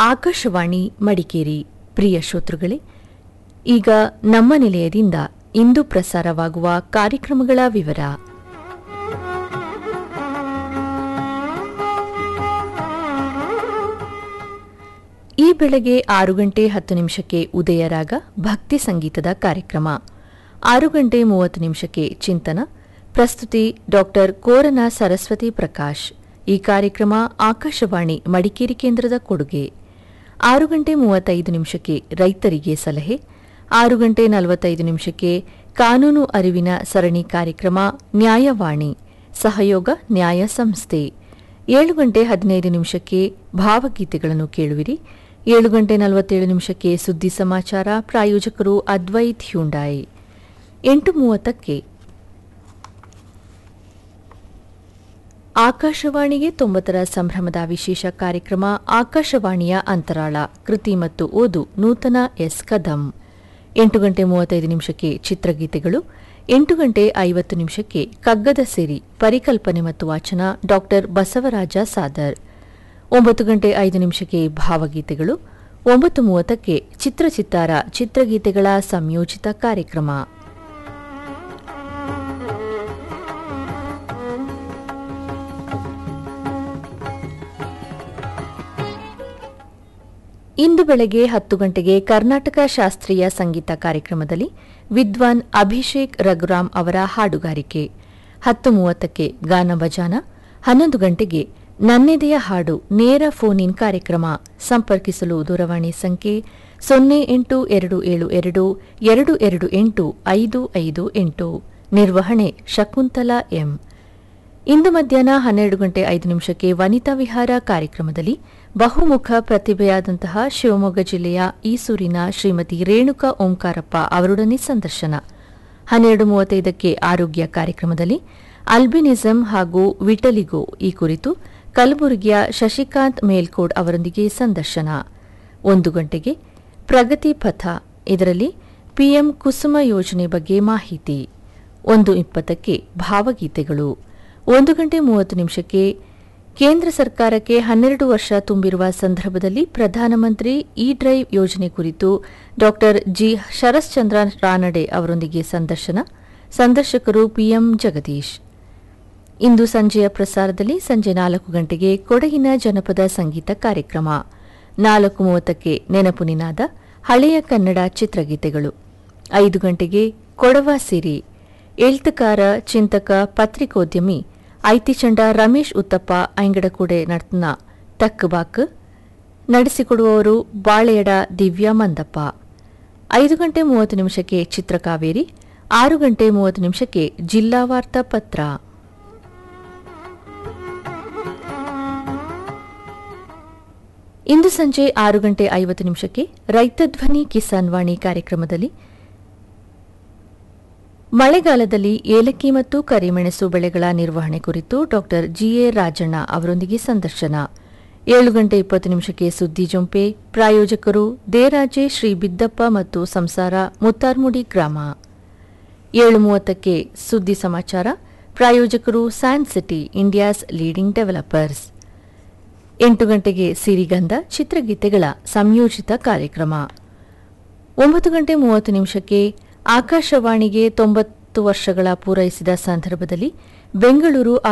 ಆಕಾಶವಾಣಿ ಮಡಿಕೇರಿ ಪ್ರಿಯ ಶ್ರೋತೃಗಳೇ ಈಗ ನಮ್ಮ ನಿಲಯದಿಂದ ಇಂದು ಪ್ರಸಾರವಾಗುವ ಕಾರ್ಯಕ್ರಮಗಳ ವಿವರ ಈ ಬೆಳಗ್ಗೆ ಆರು ಗಂಟೆ ಹತ್ತು ನಿಮಿಷಕ್ಕೆ ಉದಯರಾಗ ಭಕ್ತಿ ಸಂಗೀತದ ಕಾರ್ಯಕ್ರಮ ಆರು ಗಂಟೆ ಮೂವತ್ತು ನಿಮಿಷಕ್ಕೆ ಚಿಂತನ ಪ್ರಸ್ತುತಿ ಡಾಕ್ಟರ್ ಕೋರನ ಸರಸ್ವತಿ ಪ್ರಕಾಶ್ ಈ ಕಾರ್ಯಕ್ರಮ ಆಕಾಶವಾಣಿ ಮಡಿಕೇರಿ ಕೇಂದ್ರದ ಕೊಡುಗೆ ಆರು ಗಂಟೆ ಮೂವತ್ತೈದು ನಿಮಿಷಕ್ಕೆ ರೈತರಿಗೆ ಸಲಹೆ ಆರು ಗಂಟೆ ನಲವತ್ತೈದು ನಿಮಿಷಕ್ಕೆ ಕಾನೂನು ಅರಿವಿನ ಸರಣಿ ಕಾರ್ಯಕ್ರಮ ನ್ಯಾಯವಾಣಿ ಸಹಯೋಗ ನ್ಯಾಯ ಸಂಸ್ಥೆ ಏಳು ಗಂಟೆ ಹದಿನೈದು ನಿಮಿಷಕ್ಕೆ ಭಾವಗೀತೆಗಳನ್ನು ಕೇಳುವಿರಿ ಏಳು ಗಂಟೆ ನಲವತ್ತೇಳು ನಿಮಿಷಕ್ಕೆ ಸುದ್ದಿ ಸಮಾಚಾರ ಪ್ರಾಯೋಜಕರು ಅದ್ವೈತ್ ಹ್ಯುಂಡಾಯ್ ಎಂಟು ಮೂವತ್ತಕ್ಕೆ ಆಕಾಶವಾಣಿಗೆ ತೊಂಬತ್ತರ ಸಂಭ್ರಮದ ವಿಶೇಷ ಕಾರ್ಯಕ್ರಮ ಆಕಾಶವಾಣಿಯ ಅಂತರಾಳ ಕೃತಿ ಮತ್ತು ಓದು ನೂತನ ಎಸ್ ಕದಂ ಎಂಟು ಗಂಟೆ ಮೂವತ್ತೈದು ನಿಮಿಷಕ್ಕೆ ಚಿತ್ರಗೀತೆಗಳು ಎಂಟು ಗಂಟೆ ಐವತ್ತು ನಿಮಿಷಕ್ಕೆ ಕಗ್ಗದ ಸಿರಿ ಪರಿಕಲ್ಪನೆ ಮತ್ತು ವಾಚನ ಡಾಕ್ಟರ್ ಬಸವರಾಜ ಸಾದರ್ ಒಂಬತ್ತು ಗಂಟೆ ಐದು ನಿಮಿಷಕ್ಕೆ ಭಾವಗೀತೆಗಳು ಒಂಬತ್ತು ಮೂವತ್ತಕ್ಕೆ ಚಿತ್ರಚಿತ್ತಾರ ಚಿತ್ರಗೀತೆಗಳ ಸಂಯೋಜಿತ ಕಾರ್ಯಕ್ರಮ ಇಂದು ಬೆಳಗ್ಗೆ ಹತ್ತು ಗಂಟೆಗೆ ಕರ್ನಾಟಕ ಶಾಸ್ತ್ರೀಯ ಸಂಗೀತ ಕಾರ್ಯಕ್ರಮದಲ್ಲಿ ವಿದ್ವಾನ್ ಅಭಿಷೇಕ್ ರಘುರಾಮ್ ಅವರ ಹಾಡುಗಾರಿಕೆ ಹತ್ತು ಮೂವತ್ತಕ್ಕೆ ಗಾನ ಭಜಾನ ಹನ್ನೊಂದು ಗಂಟೆಗೆ ನನ್ನೆದೆಯ ಹಾಡು ನೇರ ಫೋನ್ ಇನ್ ಕಾರ್ಯಕ್ರಮ ಸಂಪರ್ಕಿಸಲು ದೂರವಾಣಿ ಸಂಖ್ಯೆ ಸೊನ್ನೆ ಎಂಟು ಎರಡು ಏಳು ಎರಡು ಎರಡು ಎರಡು ಎಂಟು ಐದು ಐದು ಎಂಟು ನಿರ್ವಹಣೆ ಶಕುಂತಲಾ ಎಂ ಇಂದು ಮಧ್ಯಾಹ್ನ ಹನ್ನೆರಡು ಗಂಟೆ ಐದು ನಿಮಿಷಕ್ಕೆ ವನಿತಾ ವಿಹಾರ ಕಾರ್ಯಕ್ರಮದಲ್ಲಿ ಬಹುಮುಖ ಪ್ರತಿಭೆಯಾದಂತಹ ಶಿವಮೊಗ್ಗ ಜಿಲ್ಲೆಯ ಈಸೂರಿನ ಶ್ರೀಮತಿ ರೇಣುಕಾ ಓಂಕಾರಪ್ಪ ಅವರೊಡನೆ ಸಂದರ್ಶನ ಹನ್ನೆರಡು ಮೂವತ್ತೈದಕ್ಕೆ ಆರೋಗ್ಯ ಕಾರ್ಯಕ್ರಮದಲ್ಲಿ ಅಲ್ಬಿನಿಸಂ ಹಾಗೂ ವಿಟಲಿಗೋ ಈ ಕುರಿತು ಕಲಬುರಗಿಯ ಶಶಿಕಾಂತ್ ಮೇಲ್ಕೋಡ್ ಅವರೊಂದಿಗೆ ಸಂದರ್ಶನ ಒಂದು ಗಂಟೆಗೆ ಪ್ರಗತಿ ಪಥ ಇದರಲ್ಲಿ ಪಿಎಂ ಕುಸುಮ ಯೋಜನೆ ಬಗ್ಗೆ ಮಾಹಿತಿ ಒಂದು ಇಪ್ಪತ್ತಕ್ಕೆ ಭಾವಗೀತೆಗಳು ಒಂದು ಗಂಟೆ ಮೂವತ್ತು ನಿಮಿಷಕ್ಕೆ ಕೇಂದ್ರ ಸರ್ಕಾರಕ್ಕೆ ಹನ್ನೆರಡು ವರ್ಷ ತುಂಬಿರುವ ಸಂದರ್ಭದಲ್ಲಿ ಪ್ರಧಾನಮಂತ್ರಿ ಇ ಡ್ರೈವ್ ಯೋಜನೆ ಕುರಿತು ಡಾ ಜಿ ಶರಶ್ಚಂದ್ರ ರಾನಡೆ ಅವರೊಂದಿಗೆ ಸಂದರ್ಶನ ಸಂದರ್ಶಕರು ಪಿಎಂ ಜಗದೀಶ್ ಇಂದು ಸಂಜೆಯ ಪ್ರಸಾರದಲ್ಲಿ ಸಂಜೆ ನಾಲ್ಕು ಗಂಟೆಗೆ ಕೊಡಗಿನ ಜನಪದ ಸಂಗೀತ ಕಾರ್ಯಕ್ರಮ ನಾಲ್ಕು ಮೂವತ್ತಕ್ಕೆ ನೆನಪು ನಿನಾದ ಹಳೆಯ ಕನ್ನಡ ಚಿತ್ರಗೀತೆಗಳು ಐದು ಗಂಟೆಗೆ ಕೊಡವ ಸಿರಿ ಎಳ್ತಕಾರ ಚಿಂತಕ ಪತ್ರಿಕೋದ್ಯಮಿ ಐತಿಚಂಡ ರಮೇಶ್ ಉತ್ತಪ್ಪ ಐಂಗಡಕೂಡೆ ನಡ್ತನ ತಕ್ಕಬಾಕ್ ನಡೆಸಿಕೊಡುವವರು ಬಾಳೆಯಡ ದಿವ್ಯಾ ಮಂದಪ್ಪ ಐದು ಗಂಟೆ ಮೂವತ್ತು ನಿಮಿಷಕ್ಕೆ ಚಿತ್ರಕಾವೇರಿ ಆರು ಗಂಟೆ ಮೂವತ್ತು ನಿಮಿಷಕ್ಕೆ ಜಿಲ್ಲಾ ವಾರ್ತಾ ಪತ್ರ ಇಂದು ಸಂಜೆ ಆರು ಗಂಟೆ ಐವತ್ತು ನಿಮಿಷಕ್ಕೆ ರೈತಧ್ವನಿ ಕಿಸಾನ್ ವಾಣಿ ಕಾರ್ಯಕ್ರಮದಲ್ಲಿ ಮಳೆಗಾಲದಲ್ಲಿ ಏಲಕ್ಕಿ ಮತ್ತು ಕರಿಮೆಣಸು ಬೆಳೆಗಳ ನಿರ್ವಹಣೆ ಕುರಿತು ಡಾ ಜಿಎ ರಾಜಣ್ಣ ಅವರೊಂದಿಗೆ ಸಂದರ್ಶನ ಏಳು ಗಂಟೆ ಇಪ್ಪತ್ತು ನಿಮಿಷಕ್ಕೆ ಸುದ್ದಿ ಜೊಂಪೆ ಪ್ರಾಯೋಜಕರು ದೇರಾಜೆ ಶ್ರೀ ಬಿದ್ದಪ್ಪ ಮತ್ತು ಸಂಸಾರ ಮುತ್ತಾರ್ಮುಡಿ ಗ್ರಾಮ ಏಳು ಮೂವತ್ತಕ್ಕೆ ಸುದ್ದಿ ಸಮಾಚಾರ ಪ್ರಾಯೋಜಕರು San City India's leading developers ಎಂಟು ಗಂಟೆಗೆ ಸಿರಿಗಂಧ ಚಿತ್ರಗೀತೆಗಳ ಸಂಯೋಜಿತ ಕಾರ್ಯಕ್ರಮ ಒಂಬತ್ತು ಗಂಟೆ ಮೂವತ್ತು ನಿಮಿಷಕ್ಕೆ ಆಕಾಶವಾಣಿಗೆ ತೊಂಬತ್ತು ವರ್ಷಗಳ ಪೂರೈಸಿದ ಸಂದರ್ಭದಲ್ಲಿ ಬೆಂಗಳೂರು